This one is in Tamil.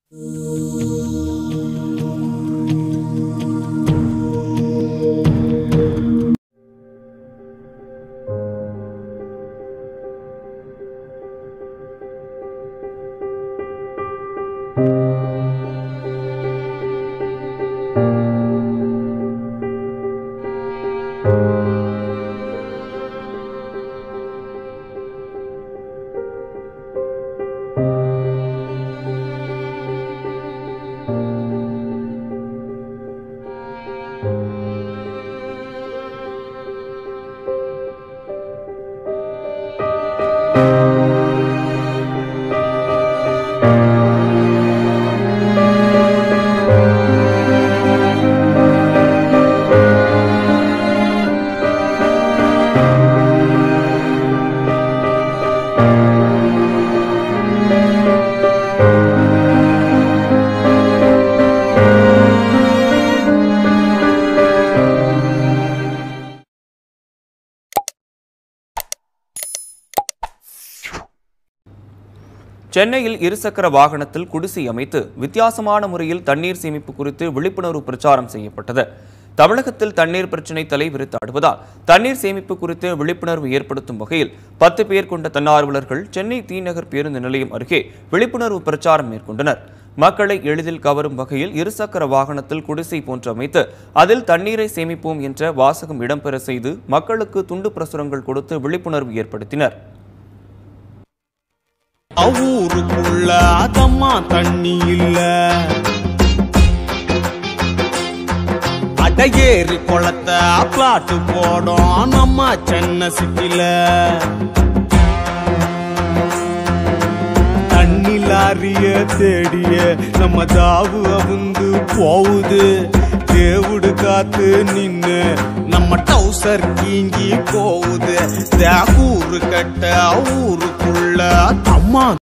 சென்னையில் இருசக்கர வாகனத்தில் குடிசை அமைத்து வித்தியாசமான முறையில் தண்ணீர் சேமிப்பு குறித்து விழிப்புணர்வு பிரச்சாரம் செய்யப்பட்டது தமிழகத்தில் தண்ணீர் பிரச்சினை தலைவிரித்தாடுவதால் தண்ணீர் சேமிப்பு குறித்து விழிப்புணர்வு ஏற்படுத்தும் வகையில் பத்து பேர் கொண்ட தன்னார்வலர்கள் சென்னை தீநகர் பேருந்து நிலையம் அருகே விழிப்புணர்வு பிரச்சாரம் மேற்கொண்டனர் மக்களை எளிதில் கவரும் வகையில் இருசக்கர வாகனத்தில் குடிசை போன்று அமைத்து அதில் தண்ணீரை சேமிப்போம் என்ற வாசகம் இடம்பெற செய்து மக்களுக்கு துண்டு பிரசுரங்கள் கொடுத்து விழிப்புணர்வு ஏற்படுத்தினர் ஊருக்குள்ள அதம்மா தண்ணி இல்ல அடையேறி குளத்தை பிளாட்டு போடும் நம்ம சென்னை சிட்டில தண்ணி லாரிய தேடிய நம்ம தாவு அவுந்து போகுது தேவுடு காத்து நின்னு நம்ம டவுசர் கீங்கி போகுது தேகூரு கட்ட ஊருக்குள்ள அம்மா